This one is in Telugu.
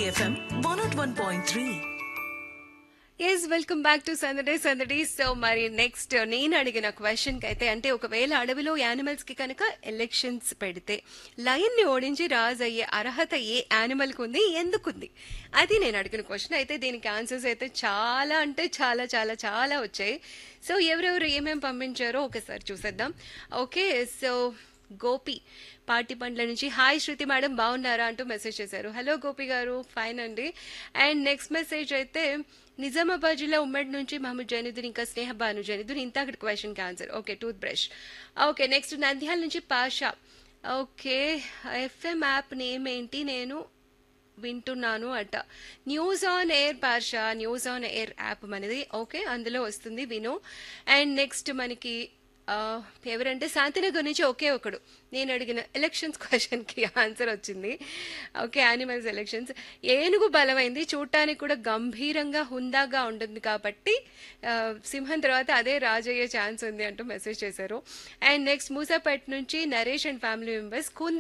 FM one nought one point three yes welcome back to Sandade Sandadi so మరి నెక్స్ట్ నేను అడిగిన క్వశ్చన్ కి అయితే అంటే ఒకవేళ అడవిలో యానిమల్స్ కి కనుక ఎలక్షన్స్ పెడితే లయన్ ని ఓడించి రాజు అయ్యే అర్హత ఏ యానిమల్ కు ఉంది ఎందుకుంది అది నేను అడిగిన క్వశ్చన్ అయితే దీనికి ఆన్సర్స్ అయితే చాలా అంటే చాలా చాలా చాలా వచ్చాయి సో ఎవరెవరు ఏమేమి పంపించారో ఒకసారి చూసేద్దాం ఓకే సో గోపి పార్టీ పండ్ల నుంచి హాయ్ శృతి మేడం బాగున్నారా అంటూ మెసేజ్ చేశారు హలో గోపి గారు ఫైన్ అండి అండ్ నెక్స్ట్ మెసేజ్ అయితే నిజామాబాద్ జిల్లా ఉమ్మడి నుంచి మహమ్మద్ జైనుద్దీన్ ఇంకా స్నేహ భాను జైనుద్దీన్ ఇంత అక్కడ question answer okay toothbrush okay next Nandyala నుంచి Pasha okay FM app name ఏంటి నేను వింటున్నాను అట news on air Pasha news on air app మనది ఓకే అందులో వస్తుంది విను అండ్ నెక్స్ట్ మనకి ఆ, ఎవరంటే శాంతినగర్ నుంచి ఒకే ఒకడు నేను అడిగిన ఎలక్షన్స్ క్వశ్చన్కి ఆన్సర్ వచ్చింది ఓకే యానిమల్స్ ఎలక్షన్స్ ఏనుగు బలమైంది చూడటానికి కూడా గంభీరంగా హుందాగా ఉంటుంది కాబట్టి ఆ, సింహం తర్వాత అదే రాజయ్యే ఛాన్స్ ఉంది అంటూ మెసేజ్ చేశారు అండ్ నెక్స్ట్ మూసాపేట్ నుంచి నరేష్ అండ్ ఫ్యామిలీ మెంబర్స్